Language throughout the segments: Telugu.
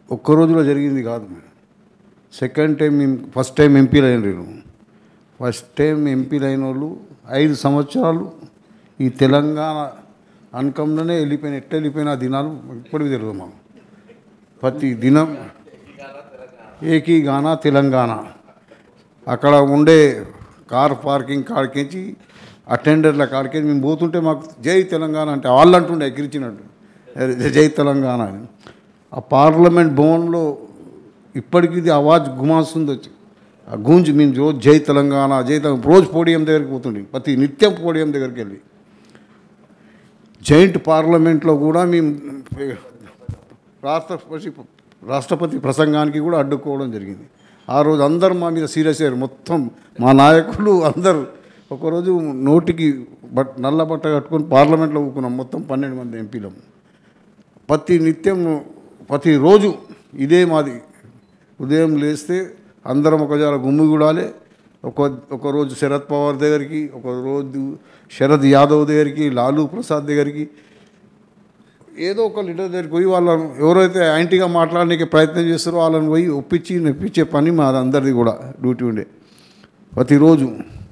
ఒక్క రోజులో జరిగింది కాదు సెకండ్ టైం ఎం- ఫస్ట్ టైం ఎంపీలు అయిన వీళ్ళు ఫస్ట్ టైం ఎంపీలు అయిన వాళ్ళు ఐదు సంవత్సరాలు ఈ తెలంగాణ అనకంలోనే వెళ్ళిపోయిన ఎట్లా వెళ్ళిపోయిన ఆ దినాలు ఇప్పటికి తెలియదు మాకు ప్రతి దినం ఏకీగాన తెలంగాణ అక్కడ ఉండే కార్ పార్కింగ్ కాడికించి అటెండర్ల కాడికి మేము పోతుంటే మాకు జై తెలంగాణ అంటే వాళ్ళు అంటుండే ఎగిరిచినట్టు "అరే, జై తెలంగాణ అని ఆ పార్లమెంట్ భవన్లో ఇప్పటికి ఇది ఆవాజ్ గుమాస్తుంది వచ్చి ఆ గూంజ్ మేము రోజు జై తెలంగాణ జై తెలంగాణ రోజు పోడియం దగ్గరికి పోతుండే ప్రతి నిత్యం పోడియం దగ్గరికి వెళ్ళి జైంట్ పార్లమెంట్లో కూడా మేము రాష్ట్రపతి రాష్ట్రపతి ప్రసంగానికి కూడా అడ్డుకోవడం జరిగింది ఆ రోజు అందరు మా మీద సీరియస్ అయ్యారు మొత్తం మా నాయకులు అందరూ ఒకరోజు నోటికి బట్ నల్ల బట్ట కట్టుకొని పార్లమెంట్లో ఊకున్నాం మొత్తం పన్నెండు మంది ఎంపీలం ప్రతి నిత్యం ప్రతిరోజు ఇదే మాది ఉదయం లేస్తే అందరం ఒక జర గుమ్మిగూడాలి ఒక ఒక రోజు శరద్ పవార్ దగ్గరికి ఒక రోజు శరద్ యాదవ్ దగ్గరికి లాలూ ప్రసాద్ దగ్గరికి ఏదో ఒక లీడర్ దగ్గరికి పోయి వాళ్ళను ఎవరైతే యాంటీగా మాట్లాడడానికి ప్రయత్నం చేస్తారో వాళ్ళని పోయి ఒప్పించి నెప్పించే పని మాది అందరిది కూడా డ్యూటీ ఉండే ప్రతిరోజు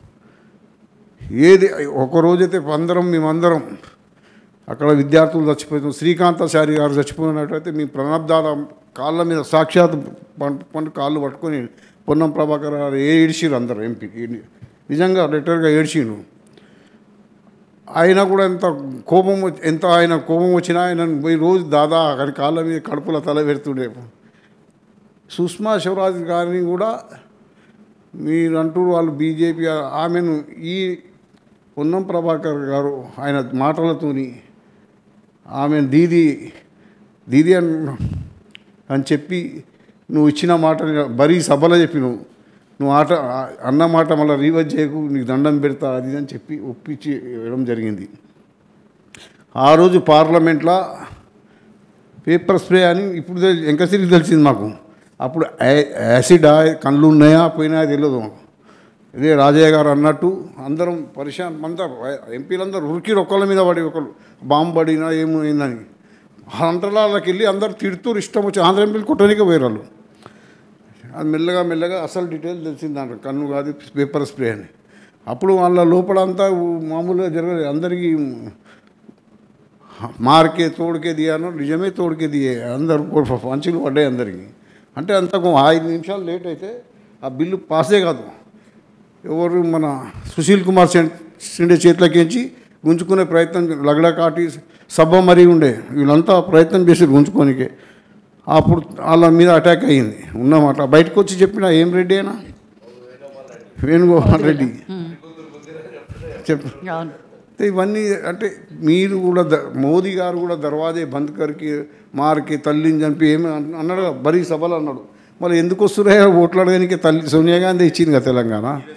ఏది ఒక రోజైతే అందరం మేమందరం అక్కడ విద్యార్థులు చచ్చిపోయిన శ్రీకాంతాచారి గారు చచ్చిపోయినట్టయితే మీ ప్రణబ్దాల కాళ్ళ మీద సాక్షాత్ పం- పండు కాళ్ళు పట్టుకొని పొన్నం ప్రభాకర్ గారు ఏ ఏడిచిరు అందరు ఎంపీ నిజంగా లెటర్గా ఏడ్చిండు ఆయన కూడా ఎంత కోపం వచ్చి- ఎంత ఆయన కోపం వచ్చినా ఆయన పోయి రోజు దాదా అక్కడి కాళ్ళ మీద కడుపుల తల పెడుతుండే సుష్మా శివరాజ్ గారిని కూడా మీరు అంటూ వాళ్ళు బీజేపీ ఆమెను ఈ పొన్నం ప్రభాకర్ గారు ఆయన మాటలతోని ఆమె దీది దీది అని అని చెప్పి నువ్వు ఇచ్చిన మాట బరీ సభలో చెప్పి నువ్వు నువ్వు ఆట అన్న మాట మళ్ళీ రీవర్స్ చేయకు నీకు దండం పెడతా అది ఇది అని చెప్పి ఒప్పించి ఇవ్వడం జరిగింది ఆ రోజు పార్లమెంట్లో పేపర్ స్ప్రే అని ఇప్పుడు తెలి- ఎంకసిరికి తెలిసింది మాకు అప్పుడు యా- యాసిడ్ కళ్ళు ఉన్నాయా పోయినాయా తెలియదు మాకు ఇదే రాజయ్య గారు అన్నట్టు అందరం పరిశాన్ అంతా ఎంపీలందరూ ఉరికి ఒక్కళ్ళ మీద పడి ఒకళ్ళు బాంబు పడినా ఏమైందని అంటరాళ్ళకి వెళ్ళి అందరు తిడుతూ ఇష్టం వచ్చి ఆంధ్ర ఎంపీలు కొట్టడానికి పోయారు వాళ్ళు అది మెల్లగా మెల్లగా అసలు డీటెయిల్ తెలిసింది దాంట్లో కన్ను కాదు పేపర్ స్ప్రే అని అప్పుడు వాళ్ళ లోపల అంతా ఊ- మామూలుగా జరగలేదు అందరికీ మార్కే తోడుకే దియాను నిజమే తోడుకే దియే అందరు ప- పంచులు పడ్డాయి అందరికీ అంటే అంతకు ఐదు నిమిషాలు లేట్ అయితే ఆ బిల్లు పాసే కాదు ఎవరు మన సుశీల్ కుమార్ సెం- షిండే చేతిలోకించి గుంజుకునే ప్రయత్నం లగడ కాటి సభ మరీ ఉండే వీళ్ళంతా ప్రయత్నం చేసి గుంజుకోనికే అప్పుడు వాళ్ళ మీద అటాక్ అయ్యింది ఉన్నమాట బయటకు వచ్చి చెప్పిన ఏం రెడ్డి అయినా వేణుగోపాల్ రెడ్డి చెప్పు అవును అయితే ఇవన్నీ అంటే మీరు కూడా ద మోదీ గారు కూడా దర్వాజే బంద్ కరికి మార్కి తల్లిని చంపి ఏమి అన్న- అన్నాడు కదా, బరీ సభలు అన్నాడు మరి ఎందుకు వస్తున్నాయో ఓట్లు అడగడానికి తల్లి సోనియా గాంధీ ఇచ్చింది కదా తెలంగాణ